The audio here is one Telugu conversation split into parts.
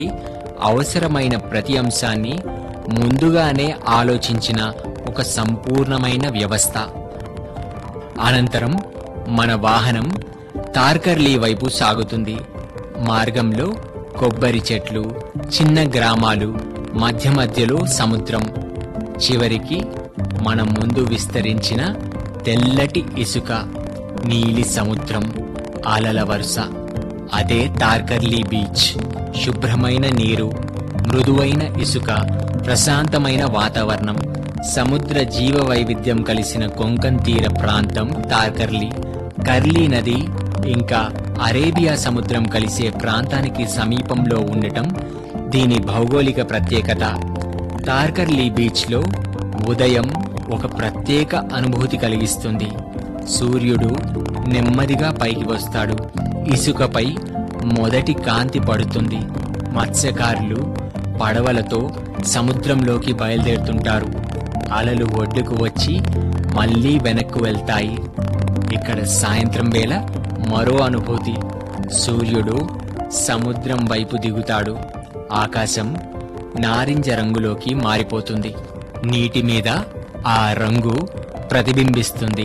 అవసరమైన ప్రతి అంశాన్ని ముందుగానే ఆలోచించిన ఒక సంపూర్ణమైన వ్యవస్థ అనంతరం మన వాహనం తార్కర్లీ వైపు సాగుతుంది మార్గంలో కొబ్బరి చెట్లు చిన్న గ్రామాలు మధ్య మధ్యలో సముద్రం చివరికి మన ముందు విస్తరించిన తెల్లటి ఇసుక నీలి సముద్రం అలల వరుస అదే తార్కర్లీ బీచ్ శుభ్రమైన నీరు మృదువైన ఇసుక ప్రశాంతమైన వాతావరణం సముద్ర జీవ వైవిధ్యం కలిసిన కొంకన్ తీర ప్రాంతం తార్కర్లీ కర్లీ నది ఇంకా అరేబియా సముద్రం కలిసే ప్రాంతానికి సమీపంలో ఉండటం దీని భౌగోళిక ప్రత్యేకత తార్కర్లీ బీచ్లో ఉదయం ఒక ప్రత్యేక అనుభూతి కలిగిస్తుంది సూర్యుడు నెమ్మదిగా పైకి వస్తాడు ఇసుకపై మొదటి కాంతి పడుతుంది మత్స్యకారులు పడవలతో సముద్రంలోకి బయలుదేరుతుంటారు అలలు ఒడ్డుకు వచ్చి మళ్ళీ వెనక్కు వెళ్తాయి ఇక్కడ సాయంత్రం వేళ మరో అనుభూతి సూర్యుడు సముద్రం వైపు దిగుతాడు ఆకాశం నారింజ రంగులోకి మారిపోతుంది నీటి మీద ఆ రంగు ప్రతిబింబిస్తుంది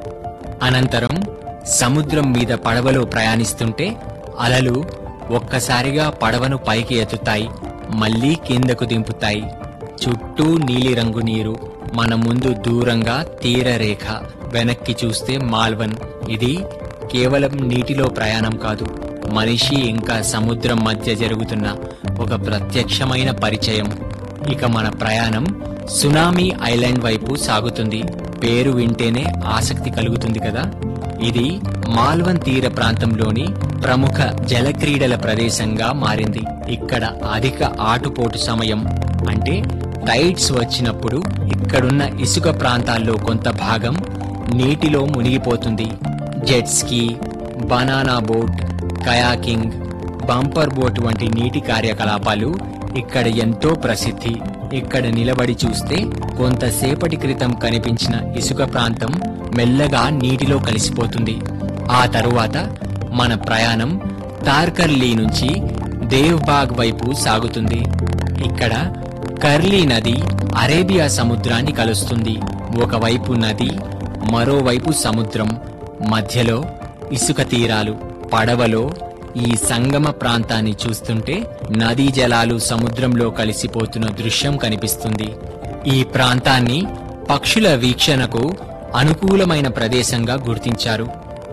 అనంతరం సముద్రం మీద పడవలో ప్రయాణిస్తుంటే అలలు ఒక్కసారిగా పడవను పైకి ఎత్తుతాయి మళ్ళీ కిందకు దింపుతాయి చుట్టూ నీలిరంగు నీరు మన ముందు దూరంగా తీరరేఖ వెనక్కి చూస్తే మాల్వన్ ఇది కేవలం నీటిలో ప్రయాణం కాదు మనిషి ఇంకా సముద్రం మధ్య జరుగుతున్న ఒక ప్రత్యక్షమైన పరిచయం ఇక మన ప్రయాణం సునామీ ఐలాండ్ వైపు సాగుతుంది పేరు వింటేనే ఆసక్తి కలుగుతుంది కదా ఇది మాల్వన్ తీర ప్రాంతంలోని ప్రముఖ జలక్రీడల ప్రదేశంగా మారింది ఇక్కడ అధిక ఆటుపోటు సమయం అంటే టైడ్స్ వచ్చినప్పుడు ఇక్కడున్న ఇసుక ప్రాంతాల్లో కొంత భాగం నీటిలో మునిగిపోతుంది jet ski banana boat kayaking bumper boat వంటి నీటి కార్యకలాపాలు ఇక్కడ ఎంతో ప్రసిద్ధి ఇక్కడ నిలబడి చూస్తే కొంతసేపటి క్రితం కనిపించిన ఇసుక ప్రాంతం మెల్లగా నీటిలో కలిసిపోతుంది ఆ తరువాత మన ప్రయాణం తార్కర్లీ నుంచి దేవ్బాగ్ వైపు సాగుతుంది ఇక్కడ కర్లీ నది అరేబియా సముద్రాన్ని కలుస్తుంది ఒకవైపు నది మరోవైపు సముద్రం మధ్యలో ఇసుక తీరాలు పడవలో ఈ సంగమ ప్రాంతాన్ని చూస్తుంటే నదీ జలాలు సముద్రంలో కలిసిపోతున్న దృశ్యం కనిపిస్తుంది ఈ ప్రాంతాన్ని పక్షుల వీక్షణకు అనుకూలమైన ప్రదేశంగా గుర్తించారు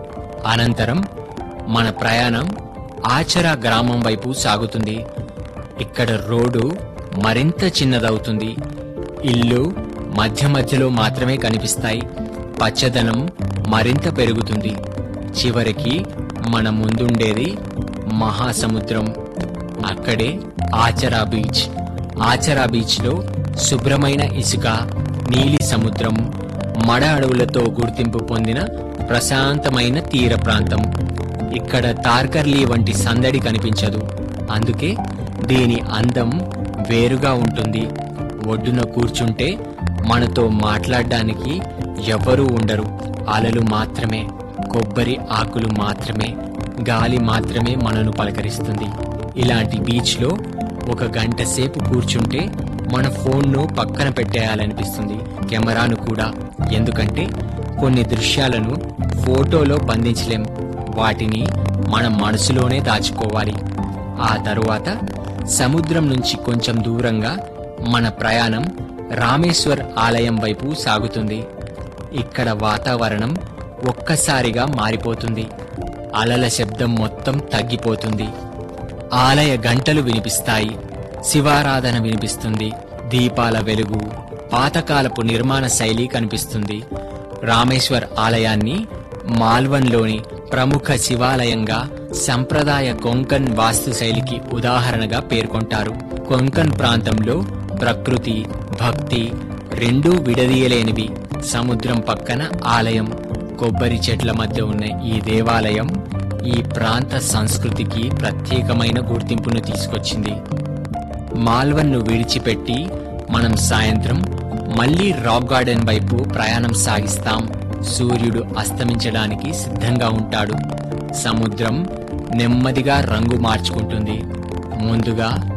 అనంతరం మన ప్రయాణం ఆచరా గ్రామం వైపు సాగుతుంది ఇక్కడ రోడ్డు మరింత చిన్నదవుతుంది ఇల్లు మధ్య మధ్యలో మాత్రమే కనిపిస్తాయి పచ్చదనం మరింత పెరుగుతుంది చివరికి మన ముందుండేది మహాసముద్రం అక్కడే ఆచరా బీచ్ ఆచరా బీచ్లో శుభ్రమైన ఇసుక నీలి సముద్రం మడ అడవులతో గుర్తింపు పొందిన ప్రశాంతమైన తీర ప్రాంతం ఇక్కడ తార్కర్లీ వంటి సందడి కనిపించదు అందుకే దీని అందం వేరుగా ఉంటుంది ఒడ్డున కూర్చుంటే మనతో మాట్లాడడానికి ఎవరూ ఉండరు అలలు మాత్రమే కొబ్బరి ఆకులు మాత్రమే గాలి మాత్రమే మనను పలకరిస్తుంది ఇలాంటి బీచ్లో ఒక గంట సేపు కూర్చుంటే మన ఫోన్ను పక్కన పెట్టేయాలనిపిస్తుంది కెమెరాను కూడా ఎందుకంటే కొన్ని దృశ్యాలను ఫోటోలో బంధించలేం వాటిని మన మనసులోనే దాచుకోవాలి ఆ తరువాత సముద్రం నుంచి కొంచెం దూరంగా మన ప్రయాణం రామేశ్వర్ ఆలయం వైపు సాగుతుంది ఇక్కడ వాతావరణం ఒక్కసారిగా మారిపోతుంది అలల శబ్దం మొత్తం తగ్గిపోతుంది ఆలయ గంటలు వినిపిస్తాయి శివారాధన వినిపిస్తుంది దీపాల వెలుగు పాతకాలపు నిర్మాణ శైలి కనిపిస్తుంది రామేశ్వర్ ఆలయాన్ని మాల్వన్లోని ప్రముఖ శివాలయంగా సంప్రదాయ కొంకన్ వాస్తుశైలికి ఉదాహరణగా పేర్కొంటారు కొంకన్ ప్రాంతంలో ప్రకృతి భక్తి రెండూ విడదీయలేనివి సముద్రం పక్కన ఆలయం కొబ్బరి చెట్ల మధ్య ఉన్న ఈ దేవాలయం ఈ ప్రాంత సంస్కృతికి ప్రత్యేకమైన గుర్తింపును తీసుకొచ్చింది మాల్వన్ను విడిచిపెట్టి మనం సాయంత్రం మళ్ళీ రాక్ గార్డెన్ వైపు ప్రయాణం సాగిస్తాం సూర్యుడు అస్తమించడానికి సిద్ధంగా ఉంటాడు సముద్రం నెమ్మదిగా రంగు మార్చుకుంటుంది ముందుగా